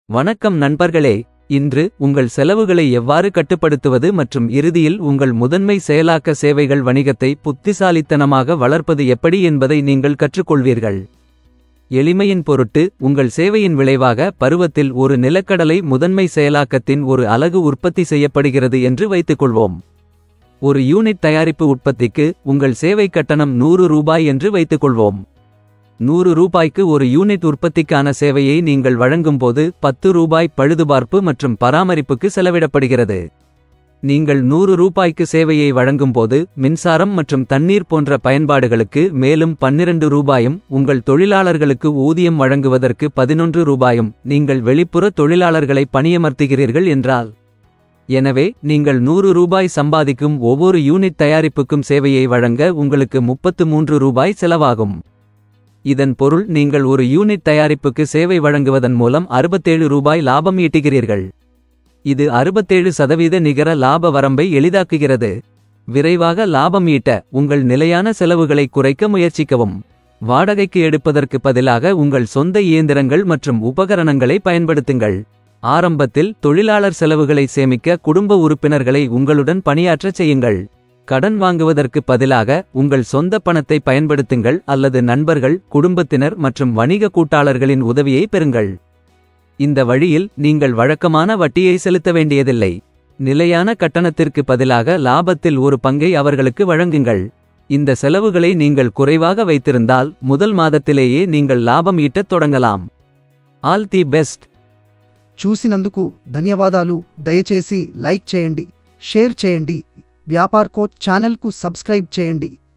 வணக்கம் நண்பர்களே இன்று உங்கள் செலவுகளை எவ்வாறு கட்டுப்படுத்துவது மற்றும் இறுதியில் உங்கள் முதன்மை செயலாக்க சேவைகள் வணிகத்தை புத்திசாலித்தனமாக வளர்ப்பது எப்படி என்பதை நீங்கள் கற்றுக்கொள்வீர்கள் எளிமையின் பொருட்டு உங்கள் சேவையின் விளைவாக பருவத்தில் ஒரு நிலக்கடலை முதன்மை செயலாக்கத்தின் ஒரு அலகு உற்பத்தி செய்யப்படுகிறது என்று வைத்துக்கொள்வோம் ஒரு யூனிட் தயாரிப்பு உற்பத்திக்கு உங்கள் சேவை கட்டணம் நூறு ரூபாய் என்று வைத்துக்கொள்வோம் நூறு ரூபாய்க்கு ஒரு யூனிட் உற்பத்திக்கான சேவையை நீங்கள் வழங்கும்போது பத்து ரூபாய் பழுதுபார்ப்பு மற்றும் பராமரிப்புக்கு செலவிடப்படுகிறது நீங்கள் நூறு ரூபாய்க்கு சேவையை வழங்கும்போது மின்சாரம் மற்றும் தண்ணீர் போன்ற பயன்பாடுகளுக்கு மேலும் பன்னிரண்டு ரூபாயும் உங்கள் தொழிலாளர்களுக்கு ஊதியம் வழங்குவதற்கு பதினொன்று ரூபாயும் நீங்கள் வெளிப்புற தொழிலாளர்களை பணியமர்த்துகிறீர்கள் என்றால் எனவே நீங்கள் நூறு ரூபாய் சம்பாதிக்கும் ஒவ்வொரு யூனிட் தயாரிப்புக்கும் சேவையை வழங்க உங்களுக்கு முப்பத்து மூன்று ரூபாய் செலவாகும் இதன் பொருள் நீங்கள் ஒரு யூனிட் தயாரிப்புக்கு சேவை வழங்குவதன் மூலம் அறுபத்தேழு ரூபாய் லாபம் ஈட்டுகிறீர்கள் இது அறுபத்தேழு சதவீத நிகர லாப வரம்பை எளிதாக்குகிறது விரைவாக லாபம் ஈட்ட உங்கள் நிலையான செலவுகளை குறைக்க முயற்சிக்கவும் வாடகைக்கு எடுப்பதற்கு பதிலாக உங்கள் சொந்த இயந்திரங்கள் மற்றும் உபகரணங்களை பயன்படுத்துங்கள் ஆரம்பத்தில் தொழிலாளர் செலவுகளை சேமிக்க குடும்ப உறுப்பினர்களை உங்களுடன் பணியாற்றச் செய்யுங்கள் கடன் வாங்குவதற்கு பதிலாக உங்கள் சொந்த பணத்தை பயன்படுத்துங்கள் அல்லது நண்பர்கள் குடும்பத்தினர் மற்றும் வணிக கூட்டாளர்களின் உதவியை பெறுங்கள் இந்த வழியில் நீங்கள் வழக்கமான வட்டியை செலுத்த வேண்டியதில்லை நிலையான கட்டணத்திற்கு பதிலாக லாபத்தில் ஒரு பங்கை அவர்களுக்கு வழங்குங்கள் இந்த செலவுகளை நீங்கள் குறைவாக வைத்திருந்தால் முதல் மாதத்திலேயே நீங்கள் லாபம் ஈட்டத் தொடங்கலாம் ஆல் தி பெஸ்ட் చూసినందుకు ధన్యవాదాలు దయచేసి లైక్ చేయండి షేర్ చేయండి వ్యాపార్ కోచ్ ఛానల్కు సబ్స్క్రైబ్ చేయండి